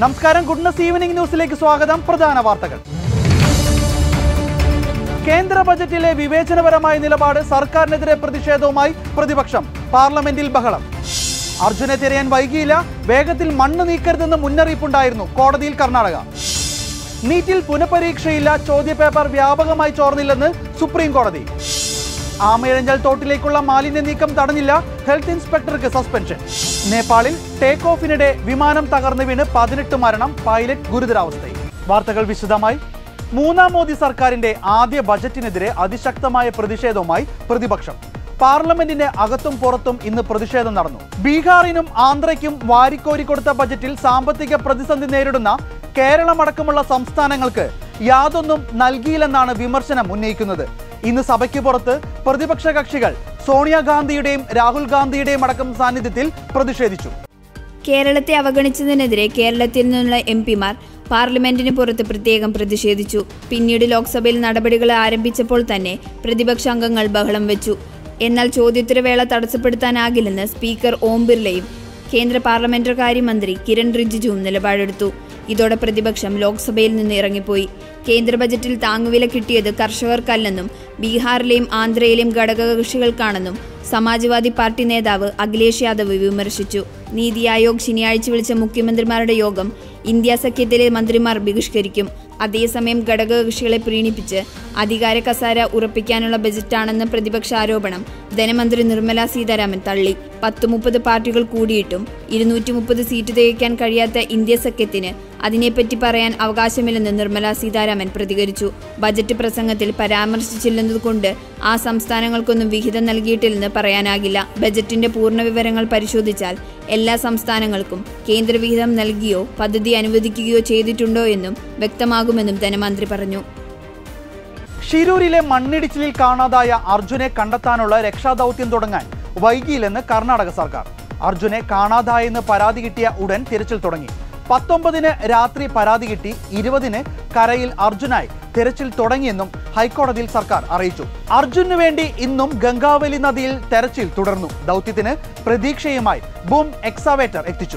നമസ്കാരം goodness evening ന്യൂസിലേക്ക് സ്വാഗതം പ്രധാന വാർത്തകൾ കേന്ദ്ര ബജറ്റിലെ വിവേചനപരമായ നിലപാട് സർക്കാരിനെതിരെ പ്രതിഷേധവുമായി പ്രതിപക്ഷം പാർലമെന്റിൽ ബഹളം അർജുനെ തിരയാൻ വൈകിയില്ല വേഗത്തിൽ മണ്ണ് നീക്കരുതെന്ന് മുന്നറിയിപ്പുണ്ടായിരുന്നു കോടതിയിൽ കർണാടക നീറ്റിൽ പുനഃപരീക്ഷയില്ല ചോദ്യപേപ്പർ വ്യാപകമായി ചോർന്നില്ലെന്ന് സുപ്രീം കോടതി ആമയിഴഞ്ചൽ തോട്ടിലേക്കുള്ള മാലിന്യ നീക്കം തടഞ്ഞില്ല ഹെൽത്ത് ഇൻസ്പെക്ടർക്ക് സസ്പെൻഷൻ നേപ്പാളിൽ ടേക്ക് ഓഫിനിടെ വിമാനം തകർന്നു വീണ് പതിനെട്ട് മരണം പൈലറ്റ് ഗുരുതരാവസ്ഥയിൽ വാർത്തകൾ വിശദമായി മൂന്നാം മോദി സർക്കാരിന്റെ ആദ്യ ബജറ്റിനെതിരെ അതിശക്തമായ പ്രതിഷേധവുമായി പ്രതിപക്ഷം പാർലമെന്റിന്റെ അകത്തും പുറത്തും ഇന്ന് പ്രതിഷേധം നടന്നു ബീഹാറിനും ആന്ധ്രയ്ക്കും വാരിക്കോരി കൊടുത്ത ബജറ്റിൽ സാമ്പത്തിക പ്രതിസന്ധി നേരിടുന്ന കേരളമടക്കമുള്ള സംസ്ഥാനങ്ങൾക്ക് യാതൊന്നും നൽകിയില്ലെന്നാണ് വിമർശനം ഉന്നയിക്കുന്നത് ഇന്ന് സഭയ്ക്ക് പുറത്ത് പ്രതിപക്ഷ കക്ഷികൾ സോണിയാഗാന്ധിയുടെയും രാഹുൽ ഗാന്ധിയുടെയും അടക്കം സാന്നിധ്യത്തിൽ പ്രതിഷേധിച്ചു കേരളത്തെ അവഗണിച്ചതിനെതിരെ കേരളത്തിൽ നിന്നുള്ള എം പിമാർ പാർലമെന്റിന് പുറത്ത് പ്രത്യേകം പ്രതിഷേധിച്ചു പിന്നീട് ലോക്സഭയിൽ നടപടികൾ ആരംഭിച്ചപ്പോൾ തന്നെ പ്രതിപക്ഷ അംഗങ്ങൾ ബഹളം വെച്ചു എന്നാൽ ചോദ്യോത്തരവേള തടസ്സപ്പെടുത്താനാകില്ലെന്ന് സ്പീക്കർ ഓം ബിർളയും കേന്ദ്ര പാർലമെന്ററി കാര്യമന്ത്രി കിരൺ റിജിജുവും നിലപാടെടുത്തു ഇതോടെ പ്രതിപക്ഷം ലോക്സഭയിൽ നിന്ന് ഇറങ്ങിപ്പോയി കേന്ദ്ര ബജറ്റിൽ താങ്ങുവില കിട്ടിയത് കർഷകർക്കല്ലെന്നും ബീഹാറിലെയും ആന്ധ്രയിലെയും ഘടകകക്ഷികൾക്കാണെന്നും സമാജ്വാദി പാർട്ടി നേതാവ് അഖിലേഷ് യാദവ് വിമർശിച്ചു നീതി ആയോഗ് ശനിയാഴ്ച വിളിച്ച മുഖ്യമന്ത്രിമാരുടെ യോഗം ഇന്ത്യ സഖ്യത്തിലെ മന്ത്രിമാർ ബഹിഷ്കരിക്കും അതേസമയം ഘടകകക്ഷികളെ പ്രീണിപ്പിച്ച് അധികാര കസാര ഉറപ്പിക്കാനുള്ള ബജറ്റാണെന്ന പ്രതിപക്ഷ ആരോപണം ധനമന്ത്രി നിർമ്മല സീതാരാമൻ തള്ളി പത്ത് മുപ്പത് പാർട്ടികൾ കൂടിയിട്ടും ഇരുന്നൂറ്റി മുപ്പത് സീറ്റ് തികയ്ക്കാൻ കഴിയാത്ത ഇന്ത്യ സഖ്യത്തിന് അതിനെപ്പറ്റി പറയാൻ അവകാശമില്ലെന്ന് നിർമ്മല സീതാരാമൻ പ്രതികരിച്ചു ബജറ്റ് പ്രസംഗത്തിൽ പരാമർശിച്ചില്ലെന്നതുകൊണ്ട് ആ സംസ്ഥാനങ്ങൾക്കൊന്നും വിഹിതം നൽകിയിട്ടില്ലെന്ന് പറയാനാകില്ല ബജറ്റിന്റെ പൂർണ്ണ വിവരങ്ങൾ പരിശോധിച്ചാൽ എല്ലാ സംസ്ഥാനങ്ങൾക്കും കേന്ദ്രവിഹിതം നൽകിയോ പദ്ധതി അനുവദിക്കുകയോ ചെയ്തിട്ടുണ്ടോ എന്നും വ്യക്തമാകുമെന്നും ധനമന്ത്രി പറഞ്ഞു ഷിരൂരിലെ മണ്ണിടിച്ചിലിൽ കാണാതായ അർജുനെ കണ്ടെത്താനുള്ള രക്ഷാദൗത്യം തുടങ്ങാൻ വൈകിയില്ലെന്ന് കർണാടക സർക്കാർ അർജുനെ കാണാതായെന്ന് പരാതി കിട്ടിയ ഉടൻ തിരച്ചിൽ തുടങ്ങി പത്തൊമ്പതിന് രാത്രി പരാതി കിട്ടി ഇരുപതിന് കരയിൽ അർജുനായി തിരച്ചിൽ തുടങ്ങിയെന്നും ഹൈക്കോടതിയിൽ സർക്കാർ അറിയിച്ചു അർജുനു വേണ്ടി ഇന്നും ഗംഗാവലി നദിയിൽ തെരച്ചിൽ തുടർന്നു ദൗത്യത്തിന് പ്രതീക്ഷയുമായി ബൂം എക്സാവേറ്റർ എത്തിച്ചു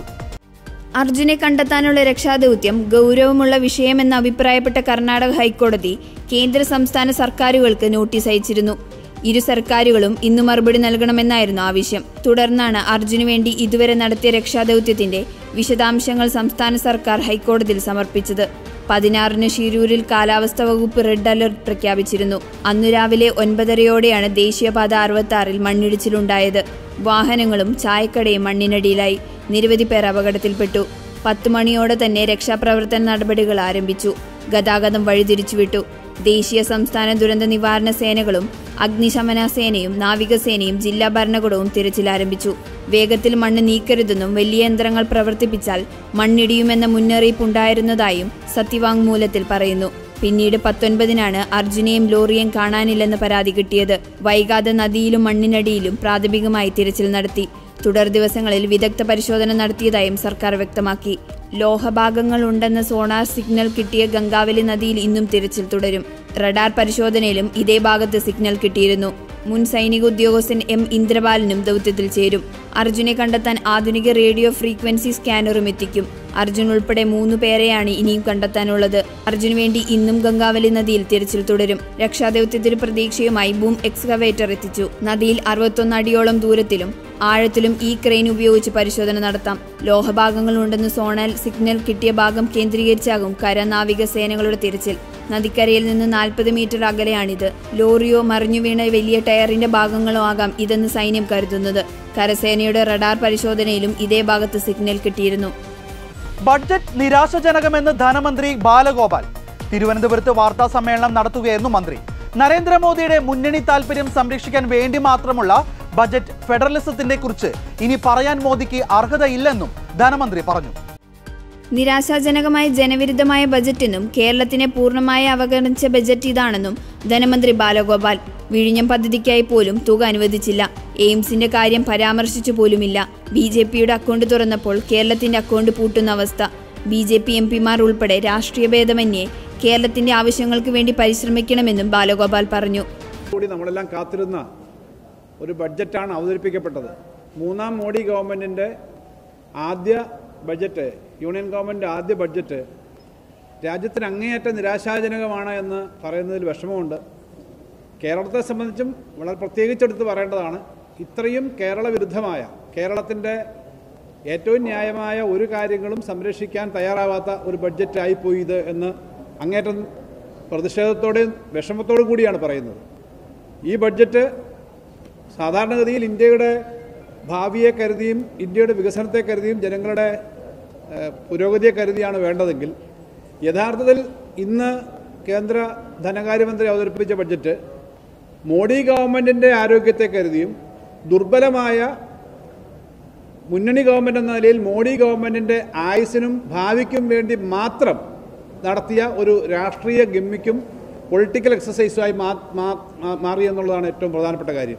അർജുനെ കണ്ടെത്താനുള്ള രക്ഷാദൗത്യം ഗൗരവമുള്ള വിഷയമെന്ന് അഭിപ്രായപ്പെട്ട കർണാടക ഹൈക്കോടതി കേന്ദ്ര സംസ്ഥാന സർക്കാരുകൾക്ക് നോട്ടീസ് അയച്ചിരുന്നു ഇരു സർക്കാരുകളും ഇന്ന് മറുപടി നൽകണമെന്നായിരുന്നു ആവശ്യം തുടർന്നാണ് അർജുനു വേണ്ടി ഇതുവരെ നടത്തിയ രക്ഷാദൗത്യത്തിന്റെ വിശദാംശങ്ങൾ സംസ്ഥാന സർക്കാർ ഹൈക്കോടതിയിൽ സമർപ്പിച്ചത് പതിനാറിന് ഷിരൂരിൽ കാലാവസ്ഥാ വകുപ്പ് റെഡ് അലർട്ട് പ്രഖ്യാപിച്ചിരുന്നു അന്നു രാവിലെ ഒൻപതരയോടെയാണ് ദേശീയപാത അറുപത്തി ആറിൽ മണ്ണിടിച്ചിലുണ്ടായത് വാഹനങ്ങളും ചായക്കടയും മണ്ണിനടിയിലായി നിരവധി പേർ അപകടത്തിൽപ്പെട്ടു പത്തു മണിയോടെ തന്നെ രക്ഷാപ്രവർത്തന നടപടികൾ ആരംഭിച്ചു ഗതാഗതം വഴിതിരിച്ചുവിട്ടു ദേശീയ സംസ്ഥാന ദുരന്ത നിവാരണ സേനകളും അഗ്നിശമന സേനയും നാവികസേനയും ജില്ലാ ഭരണകൂടവും തിരച്ചിൽ ആരംഭിച്ചു വേഗത്തിൽ മണ്ണ് നീക്കരുതെന്നും വലിയ യന്ത്രങ്ങൾ പ്രവർത്തിപ്പിച്ചാൽ മണ്ണിടിയുമെന്ന മുന്നറിയിപ്പുണ്ടായിരുന്നതായും സത്യവാങ്മൂലത്തിൽ പറയുന്നു പിന്നീട് പത്തൊൻപതിനാണ് അർജുനെയും ലോറിയെയും കാണാനില്ലെന്ന് പരാതി കിട്ടിയത് വൈകാതെ നദിയിലും മണ്ണിനടിയിലും പ്രാഥമികമായി തിരച്ചിൽ നടത്തി തുടർ ദിവസങ്ങളിൽ വിദഗ്ധ പരിശോധന നടത്തിയതായും സർക്കാർ വ്യക്തമാക്കി ലോഹഭാഗങ്ങൾ ഉണ്ടെന്ന സോണാർ സിഗ്നൽ കിട്ടിയ ഗംഗാവലി നദിയിൽ ഇന്നും തിരച്ചിൽ തുടരും റഡാർ പരിശോധനയിലും ഇതേ ഭാഗത്ത് സിഗ്നൽ കിട്ടിയിരുന്നു മുൻ സൈനിക ഉദ്യോഗസ്ഥൻ എം ഇന്ദ്രപാലനും ദൗത്യത്തിൽ ചേരും അർജുനെ കണ്ടെത്താൻ ആധുനിക റേഡിയോ ഫ്രീക്വൻസി സ്കാനറും എത്തിക്കും അർജുൻ ഉൾപ്പെടെ മൂന്ന് പേരെയാണ് ഇനിയും കണ്ടെത്താനുള്ളത് അർജുന് വേണ്ടി ഇന്നും ഗംഗാവലി നദിയിൽ തിരച്ചിൽ തുടരും രക്ഷാദൗത്യത്തിന് പ്രതീക്ഷയുമായി ബൂം എക്സ്കവേറ്റർ എത്തിച്ചു നദിയിൽ അറുപത്തൊന്ന് അടിയോളം ദൂരത്തിലും ആഴത്തിലും ഈ ക്രെയിൻ ഉപയോഗിച്ച് പരിശോധന നടത്താം ലോഹഭാഗങ്ങൾ ഉണ്ടെന്ന് സോണൽ സിഗ്നൽ കിട്ടിയ ഭാഗം കേന്ദ്രീകരിച്ചാകും കരനാവിക സേനകളുടെ തിരച്ചിൽ നദിക്കരയിൽ നിന്ന് നാൽപ്പത് മീറ്റർ അകലെയാണിത് ലോറിയോ മറിഞ്ഞു വീണ വലിയ ടയറിന്റെ ഭാഗങ്ങളോ ആകാം ഇതെന്ന് സൈന്യം കരുതുന്നത് കരസേനയുടെ റഡാർ പരിശോധനയിലും ഇതേ ഭാഗത്ത് സിഗ്നൽ കിട്ടിയിരുന്നു ബഡ്ജറ്റ് നിരാശജനകമെന്ന് ധനമന്ത്രി ബാലഗോപാൽ തിരുവനന്തപുരത്ത് വാർത്താ സമ്മേളനം നടത്തുകയായിരുന്നു മന്ത്രി നരേന്ദ്രമോദിയുടെ മുന്നണി താൽപര്യം സംരക്ഷിക്കാൻ വേണ്ടി മാത്രമുള്ള ബജറ്റ് ഫെഡറലിസത്തിന്റെ കുറിച്ച് ഇനി പറയാൻ മോദിക്ക് അർഹതയില്ലെന്നും ധനമന്ത്രി പറഞ്ഞു നിരാശാജനകമായ ജനവിരുദ്ധമായ ബജറ്റെന്നും കേരളത്തിനെ പൂർണ്ണമായി അവഗണിച്ച ബജറ്റ് ഇതാണെന്നും ധനമന്ത്രി ബാലഗോപാൽ വിഴിഞ്ഞം പദ്ധതിക്കായി പോലും തുക അനുവദിച്ചില്ല എയിംസിന്റെ കാര്യം പരാമർശിച്ചു പോലുമില്ല ബി ജെ പിയുടെ അക്കൗണ്ട് തുറന്നപ്പോൾ കേരളത്തിന്റെ അക്കൗണ്ട് പൂട്ടുന്ന അവസ്ഥ ബി ജെ പി എം പിമാർ ഉൾപ്പെടെ രാഷ്ട്രീയ ഭേദമന്യേ കേരളത്തിന്റെ ആവശ്യങ്ങൾക്ക് വേണ്ടി പരിശ്രമിക്കണമെന്നും ബാലഗോപാൽ പറഞ്ഞു കൂടി നമ്മളെല്ലാം കാത്തിരുന്ന ഒരു ബഡ്ജറ്റാണ് അവതരിപ്പിക്കപ്പെട്ടത് മൂന്നാം മോഡി ഗവൺമെൻറ്റിൻ്റെ ആദ്യ ബഡ്ജറ്റ് യൂണിയൻ ഗവൺമെൻറ് ആദ്യ ബഡ്ജറ്റ് രാജ്യത്തിന് അങ്ങേയറ്റം നിരാശാജനകമാണ് എന്ന് പറയുന്നതിൽ വിഷമമുണ്ട് കേരളത്തെ സംബന്ധിച്ചും വളരെ പ്രത്യേകിച്ചെടുത്ത് പറയേണ്ടതാണ് ഇത്രയും കേരള വിരുദ്ധമായ കേരളത്തിൻ്റെ ഏറ്റവും ന്യായമായ ഒരു കാര്യങ്ങളും സംരക്ഷിക്കാൻ തയ്യാറാവാത്ത ഒരു ബഡ്ജറ്റായിപ്പോയി ഇത് എന്ന് അങ്ങേറ്റം പ്രതിഷേധത്തോടെയും വിഷമത്തോടും കൂടിയാണ് പറയുന്നത് ഈ ബഡ്ജറ്റ് സാധാരണഗതിയിൽ ഇന്ത്യയുടെ ഭാവിയെ കരുതിയും ഇന്ത്യയുടെ വികസനത്തെ കരുതിയും ജനങ്ങളുടെ ഏഹ്, പുരോഗതിയെ കരുതിയാണ് വേണ്ടതെങ്കിൽ യഥാർത്ഥത്തിൽ ഇന്ന് കേന്ദ്ര ധനകാര്യമന്ത്രി അവതരിപ്പിച്ച ബഡ്ജറ്റ് മോഡി ഗവൺമെൻറ്റിൻ്റെ ആരോഗ്യത്തെ കരുതിയും ദുർബലമായ മുന്നണി ഗവൺമെൻറ് എന്ന നിലയിൽ മോഡി ഗവൺമെൻറ്റിൻ്റെ ആയുസിനും ഭാവിക്കും വേണ്ടി മാത്രം നടത്തിയ ഒരു രാഷ്ട്രീയ ഗമ്മിക്കും പൊളിറ്റിക്കൽ എക്സസൈസുമായി മാ മാ- മാ- മാറി എന്നുള്ളതാണ് ഏറ്റവും പ്രധാനപ്പെട്ട കാര്യം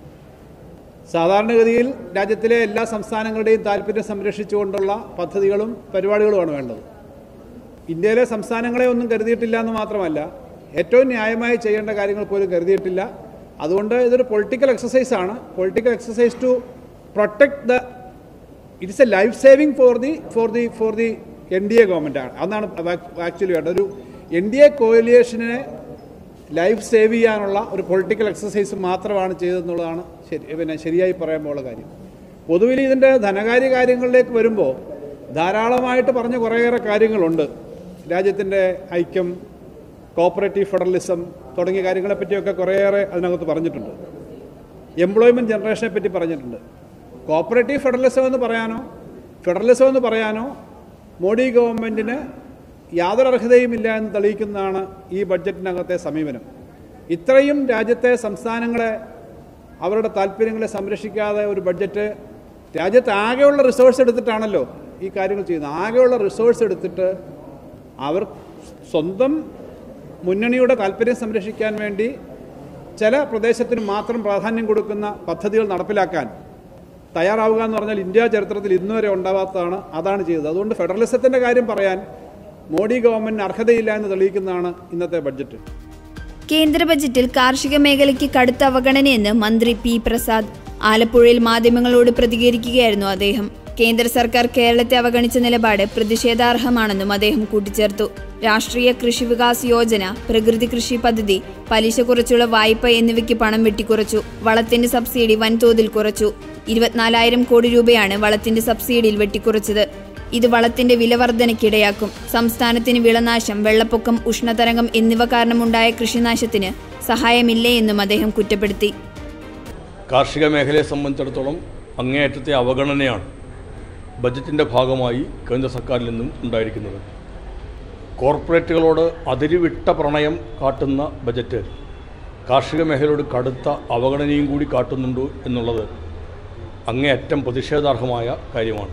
സാധാരണഗതിയിൽ രാജ്യത്തിലെ എല്ലാ സംസ്ഥാനങ്ങളുടെയും താല്പര്യം സംരക്ഷിച്ചുകൊണ്ടുള്ള പദ്ധതികളും പരിപാടികളുമാണ് വേണ്ടത് ഇന്ത്യയിലെ സംസ്ഥാനങ്ങളെ ഒന്നും കരുതിയിട്ടില്ല എന്ന് മാത്രമല്ല ഏറ്റവും ന്യായമായി ചെയ്യേണ്ട കാര്യങ്ങൾ പോലും കരുതിയിട്ടില്ല അതുകൊണ്ട് ഇതൊരു പൊളിറ്റിക്കൽ എക്സസൈസ് ആണ് political exercise to protect the it's a life saving for the for the for the N D A government ആണ് അതാണ് ആക്ച്വലി വേണ്ടത് ഒരു എൻ ഡി എ കോലിയേഷനെ ലൈഫ് സേവ് ചെയ്യാനുള്ള ഒരു പൊളിറ്റിക്കൽ എക്സസൈസ് മാത്രമാണ് ചെയ്തതെന്നുള്ളതാണ് ശരി പിന്നെ ശരിയായി പറയുമ്പോഴുള്ള കാര്യം പൊതുവിൽ ഇതിൻ്റെ ധനകാര്യ കാര്യങ്ങളിലേക്ക് വരുമ്പോൾ ധാരാളമായിട്ട് പറഞ്ഞ കുറേയേറെ കാര്യങ്ങളുണ്ട് രാജ്യത്തിൻ്റെ ഐക്യം കോപ്പറേറ്റീവ് ഫെഡറലിസം തുടങ്ങിയ കാര്യങ്ങളെപ്പറ്റിയൊക്കെ കുറേയേറെ അതിനകത്ത് പറഞ്ഞിട്ടുണ്ട് എംപ്ലോയ്മെൻറ്റ് ജനറേഷനെ പറ്റി പറഞ്ഞിട്ടുണ്ട് കോപ്പറേറ്റീവ് ഫെഡറലിസം എന്ന് പറയാനോ ഫെഡറലിസം എന്ന് പറയാനോ മോഡി ഗവൺമെൻറ്റിന് യാതൊരു അർഹതയുമില്ല എന്ന് തെളിയിക്കുന്നതാണ് ഈ ബഡ്ജറ്റിനകത്തെ സമീപനം ഇത്രയും രാജ്യത്തെ സംസ്ഥാനങ്ങളെ അവരുടെ താല്പര്യങ്ങളെ സംരക്ഷിക്കാതെ ഒരു ബഡ്ജറ്റ് രാജ്യത്ത് ആകെയുള്ള റിസോഴ്സ് എടുത്തിട്ടാണല്ലോ ഈ കാര്യങ്ങൾ ചെയ്യുന്നത് ആകെയുള്ള റിസോഴ്സ് എടുത്തിട്ട് അവർ സ്വന്തം മുന്നണിയുടെ താല്പര്യം സംരക്ഷിക്കാൻ വേണ്ടി ചില പ്രദേശത്തിന് മാത്രം പ്രാധാന്യം കൊടുക്കുന്ന പദ്ധതികൾ നടപ്പിലാക്കാൻ തയ്യാറാവുക എന്ന് പറഞ്ഞാൽ ഇന്ത്യ ചരിത്രത്തിൽ ഇന്നുവരെ ഉണ്ടാവാത്തതാണ് അതാണ് ചെയ്തത് അതുകൊണ്ട് ഫെഡറലിസത്തിൻ്റെ കാര്യം പറയാൻ മോഡി ഗവൺമെൻറ്റിന് അർഹതയില്ല എന്ന് തെളിയിക്കുന്നതാണ് ഇന്നത്തെ ബഡ്ജറ്റ് കേന്ദ്ര ബജറ്റിൽ കാർഷിക മേഖലയ്ക്ക് കടുത്ത അവഗണനയെന്ന് മന്ത്രി പി പ്രസാദ് ആലപ്പുഴയിൽ മാധ്യമങ്ങളോട് പ്രതികരിക്കുകയായിരുന്നു അദ്ദേഹം കേന്ദ്ര സർക്കാർ കേരളത്തെ അവഗണിച്ച നിലപാട് പ്രതിഷേധാർഹമാണെന്നും അദ്ദേഹം കൂട്ടിച്ചേർത്തു രാഷ്ട്രീയ കൃഷി വികാസ് യോജന പ്രകൃതി കൃഷി പദ്ധതി പലിശ കുറച്ചുള്ള വായ്പ എന്നിവയ്ക്ക് പണം വെട്ടിക്കുറച്ചു വളത്തിന്റെ സബ്സിഡി വൻതോതിൽ കുറച്ചു ഇരുപത്തിനാലായിരം കോടി രൂപയാണ് വളത്തിന്റെ സബ്സിഡിയിൽ വെട്ടിക്കുറച്ചത് ഇത് വളത്തിന്റെ വിലവർധനയ്ക്കിടയാക്കും സംസ്ഥാനത്തിന് വിളനാശം വെള്ളപ്പൊക്കം ഉഷ്ണതരംഗം എന്നിവ കാരണമുണ്ടായ കൃഷിനാശത്തിന് സഹായമില്ലേ എന്നും അദ്ദേഹം കുറ്റപ്പെടുത്തി കാർഷിക മേഖലയെ സംബന്ധിച്ചിടത്തോളം അങ്ങേയറ്റത്തെ അവഗണനയാണ് ബജറ്റിൻ്റെ ഭാഗമായി കേന്ദ്ര സർക്കാരിൽ നിന്നും ഉണ്ടായിരിക്കുന്നത് കോർപ്പറേറ്റുകളോട് അതിരുവിട്ട പ്രണയം കാട്ടുന്ന ബജറ്റ് കാർഷിക മേഖലയോട് കടുത്ത അവഗണനയും കൂടി കാട്ടുന്നുണ്ട് എന്നുള്ളത് അങ്ങേയറ്റം പ്രതിഷേധാർഹമായ കാര്യമാണ്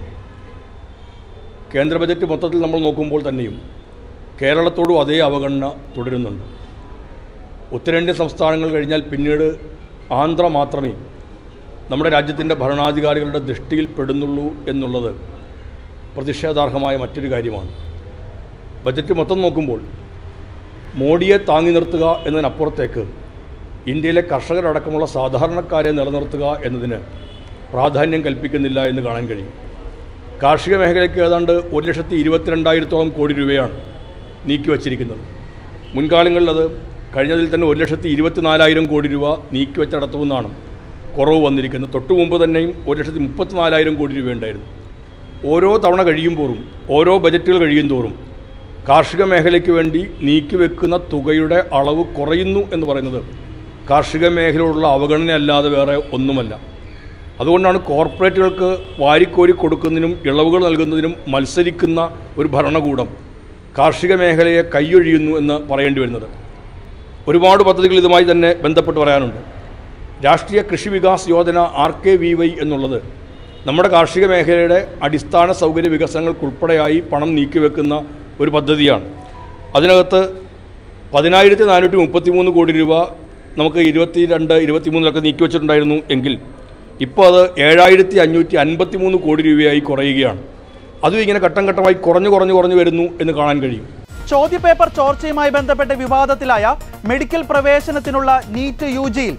കേന്ദ്ര ബജറ്റ് മൊത്തത്തിൽ നമ്മൾ നോക്കുമ്പോൾ തന്നെയും കേരളത്തോടും അതേ അവഗണന തുടരുന്നുണ്ട് ഉത്തരേന്ത്യൻ സംസ്ഥാനങ്ങൾ കഴിഞ്ഞാൽ പിന്നീട് ആന്ധ്ര മാത്രമേ നമ്മുടെ രാജ്യത്തിൻ്റെ ഭരണാധികാരികളുടെ ദൃഷ്ടിയിൽ പെടുന്നുള്ളൂ എന്നുള്ളത് പ്രതിഷേധാർഹമായ മറ്റൊരു കാര്യമാണ് ബജറ്റ് മൊത്തം നോക്കുമ്പോൾ മോഡിയെ താങ്ങി നിർത്തുക എന്നതിനപ്പുറത്തേക്ക് ഇന്ത്യയിലെ കർഷകരടക്കമുള്ള സാധാരണക്കാരെ നിലനിർത്തുക എന്നതിന് പ്രാധാന്യം കൽപ്പിക്കുന്നില്ല എന്ന് കാണാൻ കഴിയും കാർഷിക മേഖലയ്ക്ക് ഏതാണ്ട് ഒരു ലക്ഷത്തി ഇരുപത്തിരണ്ടായിരത്തോളം കോടി രൂപയാണ് നീക്കിവച്ചിരിക്കുന്നത് മുൻകാലങ്ങളിൽ അത് കഴിഞ്ഞതിൽ തന്നെ ഒരു ലക്ഷത്തി ഇരുപത്തിനാലായിരം കോടി രൂപ നീക്കിവച്ചിടത്തുനിന്നാണ് കുറവ് വന്നിരിക്കുന്നത് തൊട്ടു മുമ്പ് തന്നെയും ഒരു ലക്ഷത്തി മുപ്പത്തിനാലായിരം കോടി രൂപയുണ്ടായിരുന്നു ഓരോ തവണ കഴിയുമ്പോഴും ഓരോ ബജറ്റുകൾ കഴിയും തോറും കാർഷിക മേഖലയ്ക്ക് വേണ്ടി നീക്കിവെക്കുന്ന തുകയുടെ അളവ് കുറയുന്നു എന്ന് പറയുന്നത് കാർഷിക മേഖലയോടുള്ള അവഗണന അല്ലാതെ വേറെ ഒന്നുമല്ല അതുകൊണ്ടാണ് കോർപ്പറേറ്റുകൾക്ക് വാരിക്കോരി കൊടുക്കുന്നതിനും ഇളവുകൾ നൽകുന്നതിനും മത്സരിക്കുന്ന ഒരു ഭരണകൂടം കാർഷിക മേഖലയെ കൈയൊഴിയുന്നു എന്ന് പറയേണ്ടി വരുന്നത് ഒരുപാട് പദ്ധതികൾ ഇതുമായി തന്നെ ബന്ധപ്പെട്ട് പറയാനുണ്ട് Rashtriya Krishi Vikas Yojana R K V Y എന്നുള്ളത് നമ്മുടെ കാർഷിക മേഖലയുടെ അടിസ്ഥാന സൗകര്യ വികസനങ്ങൾക്കുൾപ്പെടെയായി പണം നീക്കിവെക്കുന്ന ഒരു പദ്ധതിയാണ് അതിനകത്ത് പതിനായിരത്തി നാനൂറ്റി മുപ്പത്തി മൂന്ന് കോടി രൂപ നമുക്ക് ഇരുപത്തി രണ്ട് ഇരുപത്തി മൂന്നിലൊക്കെ നീക്കിവെച്ചിട്ടുണ്ടായിരുന്നു എങ്കിൽ ഇപ്പോൾ അത് ഏഴായിരത്തി അഞ്ഞൂറ്റി അൻപത്തി മൂന്ന് കോടി രൂപയായി കുറയുകയാണ് അതും ഇങ്ങനെ ഘട്ടം ഘട്ടമായി കുറഞ്ഞു കുറഞ്ഞു കുറഞ്ഞു വരുന്നു എന്ന് കാണാൻ കഴിയും ചോദ്യപേപ്പർ ചോർച്ചയുമായി ബന്ധപ്പെട്ട് വിവാദത്തിലായ മെഡിക്കൽ പ്രവേശനത്തിനുള്ള നീറ്റ് യു ജിയിൽ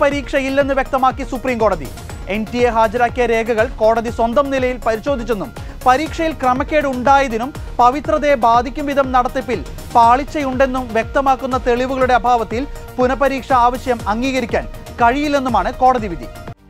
പുനഃപരീക്ഷയില്ലെന്ന് വ്യക്തമാക്കി സുപ്രീം കോടതി എൻ ടി എ ഹാജരാക്കിയ രേഖകൾ കോടതി സ്വന്തം നിലയിൽ പരിശോധിച്ചെന്നും പരീക്ഷയിൽ ക്രമക്കേട് ഉണ്ടായതിനും പവിത്രതയെ ബാധിക്കും വിധം നടത്തിപ്പിൽ പാളിച്ചയുണ്ടെന്നും വ്യക്തമാക്കുന്ന തെളിവുകളുടെ അഭാവത്തിൽ പുനഃപരീക്ഷ ആവശ്യം അംഗീകരിക്കാൻ കഴിയില്ലെന്നുമാണ് കോടതി വിധി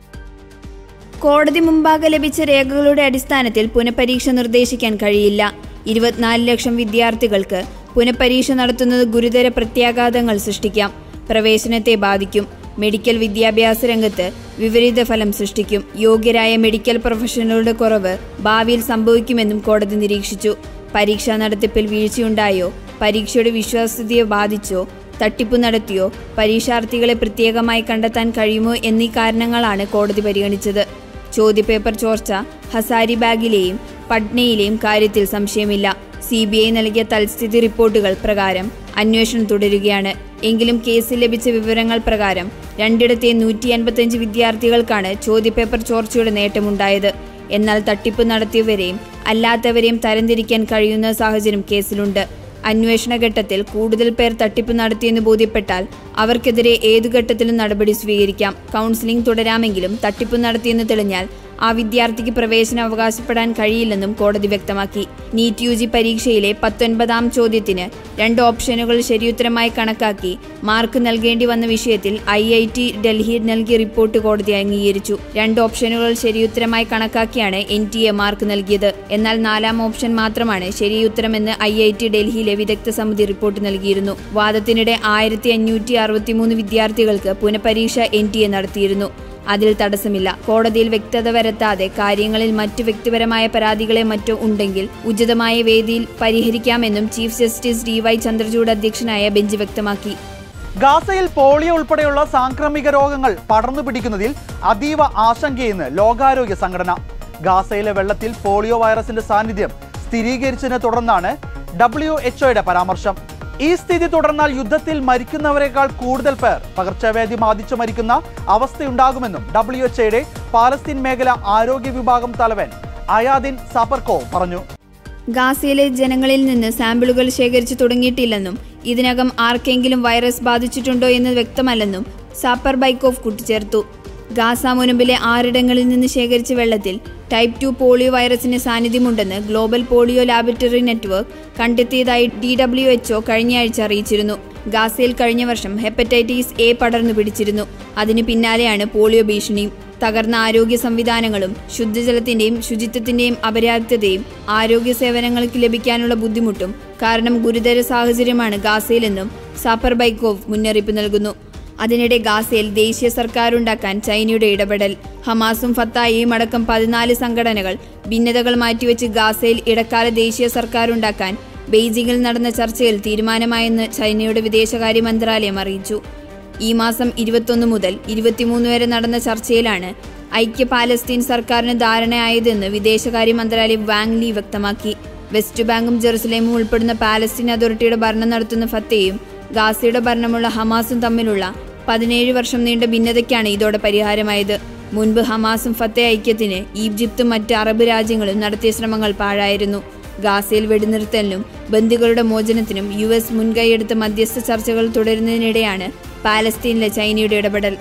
കോടതി മുമ്പാകെ ലഭിച്ച രേഖകളുടെ അടിസ്ഥാനത്തിൽ പുനഃപരീക്ഷ നിർദ്ദേശിക്കാൻ കഴിയില്ല ഇരുപത്തിനാല് ലക്ഷം വിദ്യാർത്ഥികൾക്ക് പുനഃപരീക്ഷ നടത്തുന്നത് ഗുരുതര പ്രത്യാഘാതങ്ങൾ സൃഷ്ടിക്കാം പ്രവേശനത്തെ ബാധിക്കും മെഡിക്കൽ വിദ്യാഭ്യാസ രംഗത്ത് വിപരീത ഫലം സൃഷ്ടിക്കും യോഗ്യരായ മെഡിക്കൽ പ്രൊഫഷണലുകളുടെ കുറവ് ഭാവിയിൽ സംഭവിക്കുമെന്നും കോടതി നിരീക്ഷിച്ചു പരീക്ഷാ നടത്തിപ്പിൽ വീഴ്ചയുണ്ടായോ പരീക്ഷയുടെ വിശ്വാസ്യതയെ ബാധിച്ചോ തട്ടിപ്പ് നടത്തിയോ പരീക്ഷാർത്ഥികളെ പ്രത്യേകമായി കണ്ടെത്താൻ കഴിയുമോ എന്നീ കാരണങ്ങളാണ് കോടതി പരിഗണിച്ചത് ചോദ്യപേപ്പർ ചോർച്ച ഹസാരിബാഗിലെയും പട്നയിലെയും കാര്യത്തിൽ സംശയമില്ല സി ബി ഐ നൽകിയ തൽസ്ഥിതി റിപ്പോർട്ടുകൾ പ്രകാരം അന്വേഷണം തുടരുകയാണ് എങ്കിലും കേസിൽ ലഭിച്ച വിവരങ്ങൾ പ്രകാരം രണ്ടിടത്തെ നൂറ്റി അൻപത്തഞ്ച് വിദ്യാർത്ഥികൾക്കാണ് ചോദ്യപേപ്പർ ചോർച്ചയുടെ നേട്ടമുണ്ടായത് എന്നാൽ തട്ടിപ്പ് നടത്തിയവരെയും അല്ലാത്തവരെയും തരംതിരിക്കാൻ കഴിയുന്ന സാഹചര്യം കേസിലുണ്ട് അന്വേഷണ ഘട്ടത്തിൽ കൂടുതൽ പേർ തട്ടിപ്പ് നടത്തിയെന്ന് ബോധ്യപ്പെട്ടാൽ അവർക്കെതിരെ ഏതു ഘട്ടത്തിലും നടപടി സ്വീകരിക്കാം കൗൺസിലിംഗ് തുടരാമെങ്കിലും തട്ടിപ്പ് നടത്തിയെന്ന് തെളിഞ്ഞാൽ ആ വിദ്യാർത്ഥിക്ക് പ്രവേശനം അവകാശപ്പെടാൻ കഴിയില്ലെന്നും കോടതി വ്യക്തമാക്കി നീറ്റ് യു ജി പരീക്ഷയിലെ പത്തൊൻപതാം ചോദ്യത്തിന് രണ്ട് ഓപ്ഷനുകൾ ശരിയുത്തരമായി കണക്കാക്കി മാർക്ക് നൽകേണ്ടി വന്ന വിഷയത്തിൽ ഐ ഐ ടി ഡൽഹി നൽകിയ റിപ്പോർട്ട് കോടതി അംഗീകരിച്ചു രണ്ട് ഓപ്ഷനുകൾ ശരിയുത്തരമായി കണക്കാക്കിയാണ് എൻ ടി എ മാർക്ക് നൽകിയത് എന്നാൽ നാലാം ഓപ്ഷൻ മാത്രമാണ് ശരിയുത്തരമെന്ന് ഐ ഐ ടി ഡൽഹിയിലെ വിദഗ്ധ സമിതി റിപ്പോർട്ട് നൽകിയിരുന്നു വാദത്തിനിടെ ആയിരത്തി അഞ്ഞൂറ്റി അറുപത്തിമൂന്ന് വിദ്യാർത്ഥികൾക്ക് പുനഃപരീക്ഷ എൻ ടി എ നടത്തിയിരുന്നു അതിൽ തടസ്സമില്ല കോടതിയിൽ വ്യക്തത വരുത്താതെ കാര്യങ്ങളിൽ മറ്റു വ്യക്തിപരമായ പരാതികളെ മറ്റോ ഉണ്ടെങ്കിൽ ഉചിതമായ വേദിയിൽ പരിഹരിക്കാമെന്നും chief justice D Y Chandrachud അധ്യക്ഷനായ ബെഞ്ച് വ്യക്തമാക്കി ഗാസയിൽ പോളിയോ ഉൾപ്പെടെയുള്ള സാംക്രമിക രോഗങ്ങൾ പടർന്നു പിടിക്കുന്നതിൽ അതീവ ആശങ്കയെന്ന് ലോകാരോഗ്യ സംഘടന ഗാസയിലെ വെള്ളത്തിൽ പോളിയോ വൈറസിന്റെ സാന്നിധ്യം സ്ഥിരീകരിച്ചതിനെ തുടർന്നാണ് ഡബ്ല്യു എച്ച്ഒയുടെ പരാമർശം ഈ സ്ഥിതി തുടർന്നാൽ യുദ്ധത്തിൽ മരിക്കുന്നവരെക്കാൾ കൂടുതൽ പേർ പകർച്ചവ്യാധി ബാധിച്ചു മരിക്കുന്ന അവസ്ഥയുണ്ടാകുമെന്നും ഡബ്ല്യു എച്ച്ഒയുടെ പാലസ്തീൻ മേഖല ആരോഗ്യ വിഭാഗം തലവൻ അയാദിൻ സപർക്കോ പറഞ്ഞു ഗാസയിലെ ജനങ്ങളിൽ നിന്ന് സാമ്പിളുകൾ ശേഖരിച്ചു തുടങ്ങിയിട്ടില്ലെന്നും ഇതിനകം ആർക്കെങ്കിലും വൈറസ് ബാധിച്ചിട്ടുണ്ടോ എന്ന് വ്യക്തമല്ലെന്നും സാപ്പർ ബൈക്കോഫ് കൂട്ടിച്ചേർത്തു ഗാസ മുനമ്പിലെ ആറിടങ്ങളിൽ നിന്ന് ശേഖരിച്ച വെള്ളത്തിൽ ടൈപ്പ് ടു പോളിയോ വൈറസിന് സാന്നിധ്യമുണ്ടെന്ന് ഗ്ലോബൽ പോളിയോ ലാബറട്ടറി നെറ്റ്വർക്ക് കണ്ടെത്തിയതായി ഡി ഡബ്ല്യു എച്ച്ഒ കഴിഞ്ഞയാഴ്ച അറിയിച്ചിരുന്നു ഗാസയിൽ കഴിഞ്ഞ വർഷം ഹെപ്പറ്റൈറ്റിസ് എ പടർന്നു പിടിച്ചിരുന്നു അതിന് പിന്നാലെയാണ് പോളിയോ ഭീഷണിയും തകർന്ന ആരോഗ്യ സംവിധാനങ്ങളും ശുദ്ധജലത്തിന്റെയും ശുചിത്വത്തിന്റെയും അപര്യാപ്തതയും ആരോഗ്യ സേവനങ്ങൾക്ക് ലഭിക്കാനുള്ള ബുദ്ധിമുട്ടും കാരണം ഗുരുതര സാഹചര്യമാണ് ഗാസയിലെന്നും സാപ്പർ ബൈക്കോവ് മുന്നറിയിപ്പ് നൽകുന്നു അതിനിടെ ഗാസയിൽ ദേശീയ സർക്കാരുണ്ടാക്കാൻ ചൈനയുടെ ഇടപെടൽ ഹമാസും ഫത്തായിയും അടക്കം പതിനാല് സംഘടനകൾ ഭിന്നതകൾ മാറ്റിവെച്ച് ഗാസയിൽ ഇടക്കാല ദേശീയ സർക്കാരുണ്ടാക്കാൻ ബെയ്ജിംഗിൽ നടന്ന ചർച്ചയിൽ തീരുമാനമായെന്ന് ചൈനയുടെ വിദേശകാര്യ മന്ത്രാലയം അറിയിച്ചു ഈ മാസം ഇരുപത്തൊന്ന് മുതൽ ഇരുപത്തിമൂന്ന് വരെ നടന്ന ചർച്ചയിലാണ് ഐക്യ പാലസ്തീൻ സർക്കാരിന് ധാരണയായതെന്ന് വിദേശകാര്യ മന്ത്രാലയം വാങ് ലീ വ്യക്തമാക്കി വെസ്റ്റ് ബാങ്കും ജെറുസലേമും ഉൾപ്പെടുന്ന പാലസ്തീൻ അതോറിറ്റിയുടെ ഭരണം നടത്തുന്ന ഫത്തയും ഗാസയുടെ ഭരണമുള്ള ഹമാസും തമ്മിലുള്ള പതിനേഴ് വർഷം നീണ്ട ഭിന്നതയ്ക്കാണ് ഇതോടെ പരിഹാരമായത് മുൻപ് ഹമാസും ഫത്ത ഐക്യത്തിന് ഈജിപ്തും മറ്റ് അറബ് രാജ്യങ്ങളും നടത്തിയ ശ്രമങ്ങൾ പാഴായിരുന്നു ഗാസയിൽ വെടിനിർത്തലിനും ബന്ദികളുടെ മോചനത്തിനും യു എസ് മുൻകൈയെടുത്ത മധ്യസ്ഥ ചർച്ചകൾ തുടരുന്നതിനിടെയാണ് പാലസ്തീനിലെ ചൈനയുടെ ഇടപെടൽ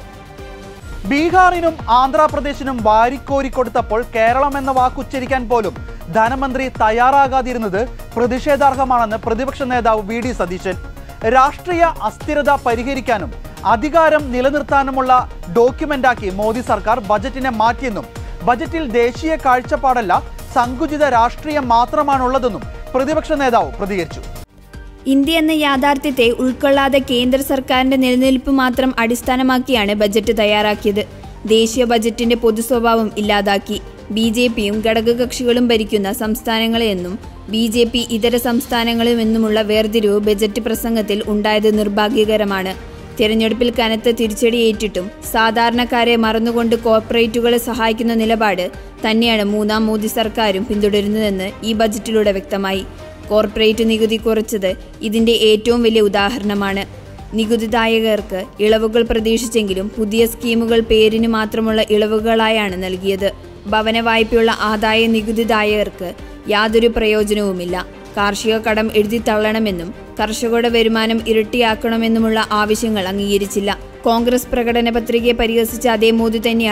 ബീഹാറിനും ആന്ധ്രാപ്രദേശിനും വാരിക്കോരി കൊടുത്തപ്പോൾ കേരളം എന്ന വാക്കുച്ചരിക്കാൻ പോലും ധനമന്ത്രി തയ്യാറാകാതിരുന്നത് പ്രതിഷേധാർഹമാണെന്ന് പ്രതിപക്ഷ നേതാവ് വി ഡി സതീശൻ രാഷ്ട്രീയ അസ്ഥിരത പരിഹരിക്കാനും അധികാരം നിലനിർത്താനുമുള്ള ഡോക്യുമെന്റാക്കി മോദി സർക്കാർ ബജറ്റിനെ മാറ്റിയെന്നും ബജറ്റിൽ ദേശീയ കാഴ്ചപ്പാടല്ല സങ്കുചിത രാഷ്ട്രീയം മാത്രമാണുള്ളതെന്നും പ്രതിപക്ഷ നേതാവ് പ്രതികരിച്ചു ഇന്ത്യ എന്ന യാഥാർത്ഥ്യത്തെ ഉൾക്കൊള്ളാതെ കേന്ദ്ര സർക്കാരിന്റെ നിലനിൽപ്പ് മാത്രം അടിസ്ഥാനമാക്കിയാണ് ബജറ്റ് തയ്യാറാക്കിയത് ദേശീയ ബജറ്റിന്റെ പൊതു സ്വഭാവം ഇല്ലാതാക്കി ബി ജെ പിയും ഘടകകക്ഷികളും ഭരിക്കുന്ന സംസ്ഥാനങ്ങളെയെന്നും ബി ജെ പി ഇതര സംസ്ഥാനങ്ങളുമെന്നുമുള്ള വേർതിരിവ് ബജറ്റ് പ്രസംഗത്തിൽ ഉണ്ടായത് നിർഭാഗ്യകരമാണ് തിരഞ്ഞെടുപ്പിൽ കനത്ത തിരിച്ചടിയേറ്റിട്ടും സാധാരണക്കാരെ മറന്നുകൊണ്ട് കോർപ്പറേറ്റുകളെ സഹായിക്കുന്ന നിലപാട് തന്നെയാണ് മൂന്നാം മോദി സർക്കാരും പിന്തുടരുന്നതെന്ന് ഈ ബജറ്റിലൂടെ വ്യക്തമായി കോർപ്പറേറ്റ് നികുതി കുറച്ചത് ഇതിന്റെ ഏറ്റവും വലിയ ഉദാഹരണമാണ് നികുതിദായകർക്ക് ഇളവുകൾ പ്രതീക്ഷിച്ചെങ്കിലും പുതിയ സ്കീമുകൾ പേരിന് മാത്രമുള്ള ഇളവുകളായാണ് നൽകിയത് ഭവന വായ്പയുള്ള ആദായ നികുതിദായകർക്ക് യാതൊരു പ്രയോജനവുമില്ല കാർഷിക കടം എഴുതി തള്ളണമെന്നും കർഷകരുടെ വരുമാനം ഇരട്ടിയാക്കണമെന്നുമുള്ള ആവശ്യങ്ങൾ അംഗീകരിച്ചില്ല കോൺഗ്രസ് പ്രകടന പത്രികയെ പരിഹസിച്ച അതേ മോദി തന്നെയാണ്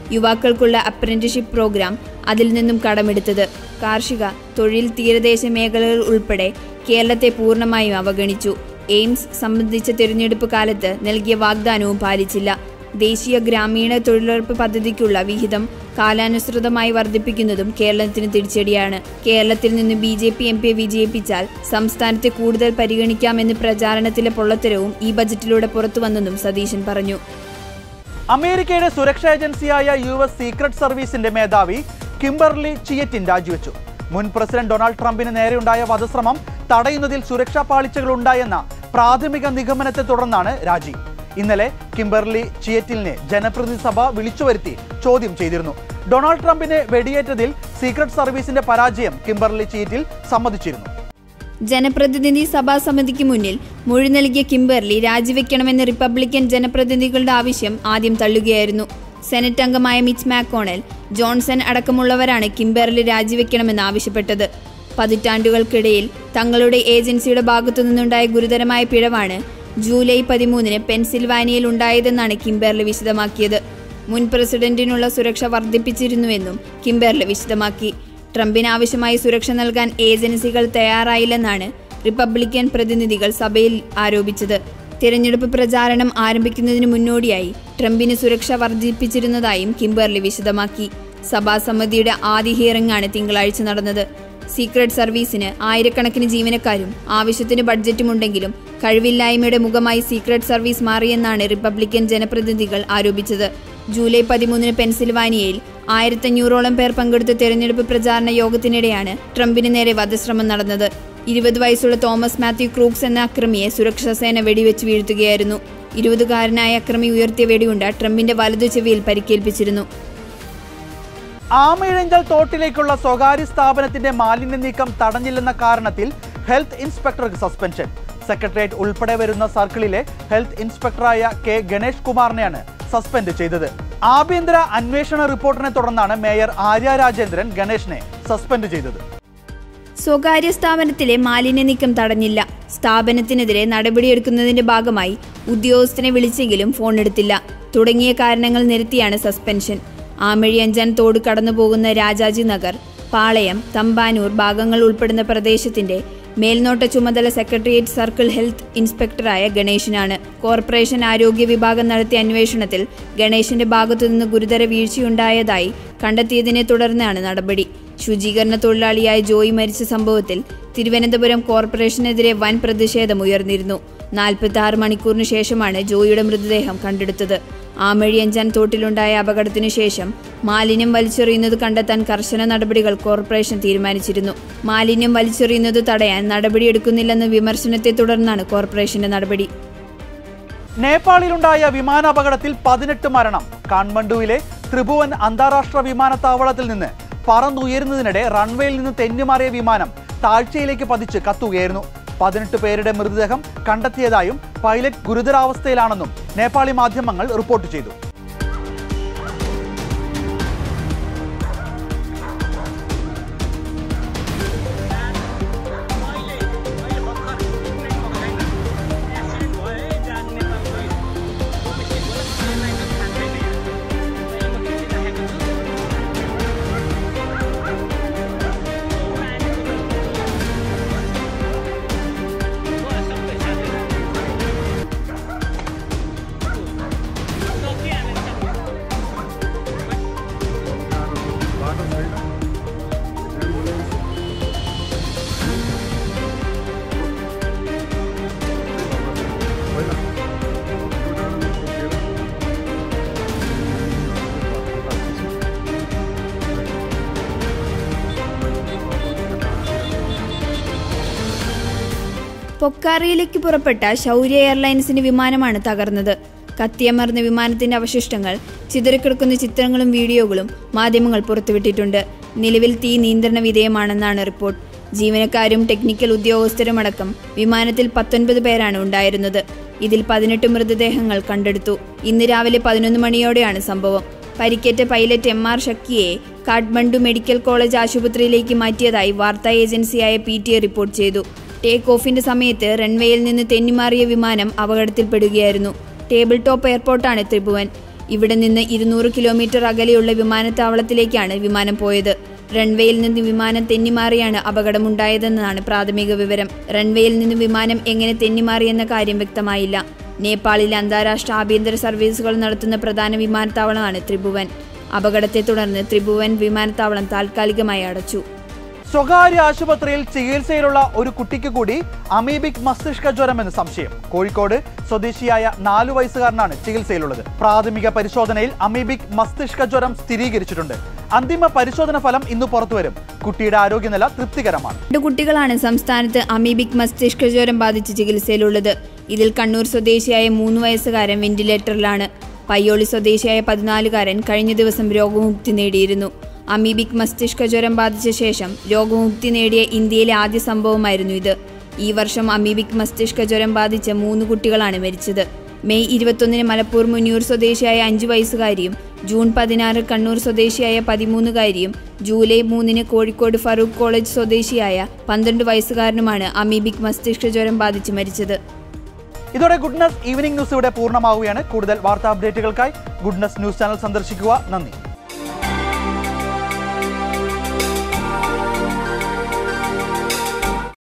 യുവാക്കൾക്കുള്ള അപ്രന്റീഷിപ്പ് പ്രോഗ്രാം അതിൽ നിന്നും കടമെടുത്തത് കാർഷിക തൊഴിൽ തീരദേശ മേഖലകൾ ഉൾപ്പെടെ കേരളത്തെ പൂർണ്ണമായും അവഗണിച്ചു എയിംസ് സംബന്ധിച്ച തിരഞ്ഞെടുപ്പ് കാലത്ത് നൽകിയ വാഗ്ദാനവും പാലിച്ചില്ല ദേശീയ ഗ്രാമീണ തൊഴിലുറപ്പ് പദ്ധതിക്കുള്ള വിഹിതം കാലാനുസൃതമായി വർദ്ധിപ്പിക്കുന്നതും കേരളത്തിന് തിരിച്ചടിയാണ് കേരളത്തിൽ നിന്ന് ബി ജെ പി എം പിയെ വിജയിപ്പിച്ചാൽ സംസ്ഥാനത്തെ കൂടുതൽ പരിഗണിക്കാമെന്ന് പ്രചാരണത്തിലെ പൊള്ളത്തരവും ഈ ബജറ്റിലൂടെ പുറത്തുവന്നെന്നും സതീശൻ പറഞ്ഞു അമേരിക്കയുടെ സുരക്ഷാ ഏജൻസിയായ യു എസ് സീക്രട്ട് സർവീസിന്റെ മേധാവി കിംബർലി ചിയറ്റിൻ രാജിവെച്ചു മുൻ പ്രസിഡന്റ് ഡൊണാൾഡ് ട്രംപിന് നേരെയുണ്ടായ വധശ്രമം തടയുന്നതിൽ സുരക്ഷാ പാളിച്ചകൾ ഉണ്ടായെന്ന പ്രാഥമിക നിഗമനത്തെ തുടർന്നാണ് രാജി ഇന്നലെ കിംബർലി ചിയറ്റിലിനെ ജനപ്രതിനിധി സഭ വിളിച്ചുവരുത്തി ചോദ്യം ചെയ്തിരുന്നു ഡൊണാൾഡ് ട്രംപിനെ വെടിയേറ്റതിൽ സീക്രട്ട് സർവീസിന്റെ പരാജയം കിംബർലി ചിയറ്റിൽ സമ്മതിച്ചിരുന്നു ജനപ്രതിനിധി സഭാ സമിതിക്ക് മുന്നിൽ മൊഴി നൽകിയ കിംബർലി രാജിവെക്കണമെന്ന റിപ്പബ്ലിക്കൻ ജനപ്രതിനിധികളുടെ ആവശ്യം ആദ്യം തള്ളുകയായിരുന്നു സെനറ്റ് അംഗമായ മിച്ച് മാക്കോണൽ ജോൺസൺ അടക്കമുള്ളവരാണ് കിംബർലി രാജിവെക്കണമെന്ന് ആവശ്യപ്പെട്ടത് പതിറ്റാണ്ടുകൾക്കിടയിൽ തങ്ങളുടെ ഏജൻസിയുടെ ഭാഗത്തു നിന്നുണ്ടായ ഗുരുതരമായ പിഴവാണ് ജൂലൈ പതിമൂന്നിന് പെൻസിൽവാനിയയിൽ ഉണ്ടായതെന്നാണ് കിംബർലി വിശദമാക്കിയത് മുൻ പ്രസിഡന്റിനുള്ള സുരക്ഷ വർദ്ധിപ്പിച്ചിരുന്നുവെന്നും കിംബർലി വിശദമാക്കി ട്രംപിന് ആവശ്യമായ സുരക്ഷ നൽകാൻ ഏജൻസികൾ തയ്യാറായില്ലെന്നാണ് റിപ്പബ്ലിക്കൻ പ്രതിനിധികൾ സഭയിൽ ആരോപിച്ചത് തിരഞ്ഞെടുപ്പ് പ്രചാരണം ആരംഭിക്കുന്നതിന് മുന്നോടിയായി ട്രംപിന് സുരക്ഷ വർദ്ധിപ്പിച്ചിരുന്നതായും കിംബർലി വിശദമാക്കി സഭാസമിതിയുടെ ആദ്യ ഹിയറിംഗാണ് തിങ്കളാഴ്ച നടന്നത് സീക്രട്ട് സർവീസിന് ആയിരക്കണക്കിന് ജീവനക്കാരും ആവശ്യത്തിന് ബഡ്ജറ്റുമുണ്ടെങ്കിലും കഴിവില്ലായ്മയുടെ മുഖമായി സീക്രട്ട് സർവീസ് മാറിയെന്നാണ് റിപ്പബ്ലിക്കൻ ജനപ്രതിനിധികൾ ആരോപിച്ചത് ജൂലൈ പതിമൂന്നിന് പെൻസിൽവാനിയയിൽ ആയിരത്തഞ്ഞൂറോളം പേർ പങ്കെടുത്ത തെരഞ്ഞെടുപ്പ് പ്രചാരണ യോഗത്തിനിടെയാണ് ട്രംപിന് നേരെ വധശ്രമം നടന്നത് ഇരുപത് വയസ്സുള്ള തോമസ് മാത്യു ക്രൂക്സ് എന്ന അക്രമിയെ സുരക്ഷാ സേന വെടിവെച്ച് വീഴ്ത്തുകയായിരുന്നു ഇരുപതുകാരനായ അക്രമി ഉയർത്തിയ വെടിയുണ്ട ട്രംപിന്റെ വലതു ചെവിയിൽ പരിക്കേൽപ്പിച്ചിരുന്നു ആമയിഴഞ്ചൽ തോട്ടിലേക്കുള്ള സ്വകാര്യ സ്ഥാപനത്തിന്റെ മാലിന്യ നീക്കം തടഞ്ഞില്ലെന്ന കാരണത്തിൽ ഹെൽത്ത് ഇൻസ്പെക്ടർക്ക് സസ്പെൻഷൻ സെക്രട്ടേറിയറ്റ് ഉൾപ്പെടെ വരുന്ന സർക്കിളിലെ ഹെൽത്ത് ഇൻസ്പെക്ടറായ കെ ഗണേഷ് കുമാറിനെയാണ് സസ്പെൻഡ് ചെയ്തത് ആഭ്യന്തര അന്വേഷണ റിപ്പോർട്ടിനെ തുടർന്നാണ് മേയർ ആര്യ രാജേന്ദ്രൻ ഗണേഷിനെ സസ്പെൻഡ് ചെയ്തത് സ്വകാര്യ സ്ഥാപനത്തിലെ മാലിന്യ നീക്കം തടഞ്ഞില്ല സ്ഥാപനത്തിനെതിരെ നടപടിയെടുക്കുന്നതിന്റെ ഭാഗമായി ഉദ്യോഗസ്ഥനെ വിളിച്ചെങ്കിലും ഫോൺ എടുത്തില്ല തുടങ്ങിയ കാരണങ്ങൾ നിരത്തിയാണ് സസ്പെൻഷൻ ആമഴിയഞ്ചാൻ തോട് കടന്നുപോകുന്ന രാജാജി നഗർ പാളയം തമ്പാനൂർ ഭാഗങ്ങൾ ഉൾപ്പെടുന്ന പ്രദേശത്തിന്റെ മേൽനോട്ട ചുമതല സെക്രട്ടേറിയറ്റ് സർക്കിൾ ഹെൽത്ത് ഇൻസ്പെക്ടറായ ഗണേശനാണ് കോർപ്പറേഷൻ ആരോഗ്യ വിഭാഗം നടത്തിയ അന്വേഷണത്തിൽ ഗണേശന്റെ ഭാഗത്തുനിന്ന് ഗുരുതര വീഴ്ചയുണ്ടായതായി കണ്ടെത്തിയതിനെ തുടർന്നാണ് നടപടി ശുചീകരണ തൊഴിലാളിയായ ജോയി മരിച്ച സംഭവത്തിൽ തിരുവനന്തപുരം കോർപ്പറേഷനെതിരെ വൻ പ്രതിഷേധം ഉയർന്നിരുന്നു നാൽപ്പത്തി ആറ് മണിക്കൂറിന് ശേഷമാണ് ജോയിയുടെ മൃതദേഹം കണ്ടെടുത്തത് ആമഴിയഞ്ചാൻ തോട്ടിലുണ്ടായ അപകടത്തിനു ശേഷം മാലിന്യം വലിച്ചെറിയുന്നത് കണ്ടെത്താൻ കർശന നടപടികൾ കോർപ്പറേഷൻ തീരുമാനിച്ചിരുന്നു മാലിന്യം വലിച്ചെറിയുന്നത് തടയാൻ നടപടിയെടുക്കുന്നില്ലെന്ന വിമർശനത്തെ തുടർന്നാണ് കോർപ്പറേഷന്റെ നടപടി നേപ്പാളിലുണ്ടായ വിമാനാപകടത്തിൽ പതിനെട്ട് മരണം കാഠ്മണ്ഡുവിലെ ത്രിഭുവൻ അന്താരാഷ്ട്ര വിമാനത്താവളത്തിൽ നിന്ന് പറന്നുയരുന്നതിനിടെ റൺവേയിൽ നിന്ന് തെന്നുമാറിയ വിമാനം താഴ്ചയിലേക്ക് പതിച്ച് കത്തുകയായിരുന്നു പതിനെട്ട് പേരുടെ മൃതദേഹം കണ്ടെത്തിയതായും പൈലറ്റ് ഗുരുതരാവസ്ഥയിലാണെന്നും നേപ്പാളി മാധ്യമങ്ങൾ റിപ്പോർട്ട് ചെയ്തു പൊക്കാറയിലേക്ക് പുറപ്പെട്ട ശൗര്യ എയർലൈൻസിന്റെ വിമാനമാണ് തകർന്നത് കത്തിയമർന്ന വിമാനത്തിന്റെ അവശിഷ്ടങ്ങൾ ചിതറിക്കിടക്കുന്ന ചിത്രങ്ങളും വീഡിയോകളും മാധ്യമങ്ങൾ പുറത്തുവിട്ടിട്ടുണ്ട് നിലവിൽ തീ നിയന്ത്രണ വിധേയമാണെന്നാണ് റിപ്പോർട്ട് ജീവനക്കാരും ടെക്നിക്കൽ ഉദ്യോഗസ്ഥരുമടക്കം വിമാനത്തിൽ പത്തൊൻപത് പേരാണ് ഉണ്ടായിരുന്നത് ഇതിൽ പതിനെട്ട് മൃതദേഹങ്ങൾ കണ്ടെടുത്തു ഇന്ന് രാവിലെ പതിനൊന്ന് മണിയോടെയാണ് സംഭവം പരിക്കേറ്റ പൈലറ്റ് എം ആർ ഷക്കിയെ കാഠ്മണ്ഡു മെഡിക്കൽ കോളേജ് ആശുപത്രിയിലേക്ക് മാറ്റിയതായി വാർത്താ ഏജൻസിയായ പി ടി എ റിപ്പോർട്ട് ചെയ്തു ടേക്ക് ഓഫിന്റെ സമയത്ത് റൺവേയിൽ നിന്ന് തെന്നിമാറിയ വിമാനം അപകടത്തിൽപ്പെടുകയായിരുന്നു ടേബിൾ ടോപ്പ് എയർപോർട്ടാണ് ത്രിഭുവൻ ഇവിടെ നിന്ന് ഇരുന്നൂറ് കിലോമീറ്റർ അകലെയുള്ള വിമാനത്താവളത്തിലേക്കാണ് വിമാനം പോയത് റൺവേയിൽ നിന്ന് വിമാനം തെന്നിമാറിയാണ് അപകടമുണ്ടായതെന്നാണ് പ്രാഥമിക വിവരം റൺവേയിൽ നിന്ന് വിമാനം എങ്ങനെ തെന്നിമാറിയെന്ന കാര്യം വ്യക്തമായില്ല നേപ്പാളിലെ അന്താരാഷ്ട്ര ആഭ്യന്തര സർവീസുകൾ നടത്തുന്ന പ്രധാന വിമാനത്താവളമാണ് ത്രിഭുവൻ അപകടത്തെ തുടർന്ന് ത്രിഭുവൻ വിമാനത്താവളം താൽക്കാലികമായി അടച്ചു സ്വകാര്യ ആശുപത്രിയിൽ ചികിത്സയിലുള്ള ഒരു കുട്ടിക്ക് കൂടി അമീബിക് മസ്തിഷ്ക ജ്വരം എന്ന് സംശയം കോഴിക്കോട് സ്വദേശിയായ നാലു വയസ്സുകാരനാണ് ചികിത്സയിലുള്ളത് പ്രാഥമിക പരിശോധനയിൽ അമീബിക് മസ്തിഷ്ക ജ്വരം സ്ഥിരീകരിച്ചിട്ടുണ്ട് അന്തിമ പരിശോധന ഫലം ഇന്ന് പുറത്തുവരും കുട്ടിയുടെ ആരോഗ്യനില തൃപ്തികരമാണ് രണ്ട് കുട്ടികളാണ് സംസ്ഥാനത്ത് അമീബിക് മസ്തിഷ്ക ജ്വരം ബാധിച്ച് ചികിത്സയിലുള്ളത് ഇതിൽ കണ്ണൂർ സ്വദേശിയായ മൂന്ന് വയസ്സുകാരൻ വെന്റിലേറ്ററിലാണ് പയ്യോളി സ്വദേശിയായ പതിനാലുകാരൻ കഴിഞ്ഞ ദിവസം രോഗമുക്തി നേടിയിരുന്നു അമീബിക് മസ്തിഷ്ക ജ്വരം ബാധിച്ച ശേഷം രോഗമുക്തി നേടിയ ഇന്ത്യയിലെ ആദ്യ സംഭവമായിരുന്നു ഇത് ഈ വർഷം അമീബിക് മസ്തിഷ്ക ജ്വരം ബാധിച്ച മൂന്ന് കുട്ടികളാണ് മരിച്ചത് മെയ് ഇരുപത്തൊന്നിന് മലപ്പൂർ മുന്നിയൂർ സ്വദേശിയായ അഞ്ചു വയസ്സുകാരിയും ജൂൺ പതിനാറ് കണ്ണൂർ സ്വദേശിയായ പതിമൂന്നുകാരിയും ജൂലൈ മൂന്നിന് കോഴിക്കോട് ഫറൂഖ് കോളേജ് സ്വദേശിയായ പന്ത്രണ്ട് വയസ്സുകാരനുമാണ് അമീബിക് മസ്തിഷ്ക ജ്വരം ബാധിച്ച് മരിച്ചത് ഇതോടെ ഗുഡ്നസ് ഈവനിംഗ് ന്യൂസ് ഇവിടെ പൂർണ്ണമാവുകയാണ് കൂടുതൽ വാർത്താ അപ്ഡേറ്റുകൾക്കായി ഗുഡ്നസ് ന്യൂസ് ചാനൽ സന്ദർശിക്കുക നന്ദി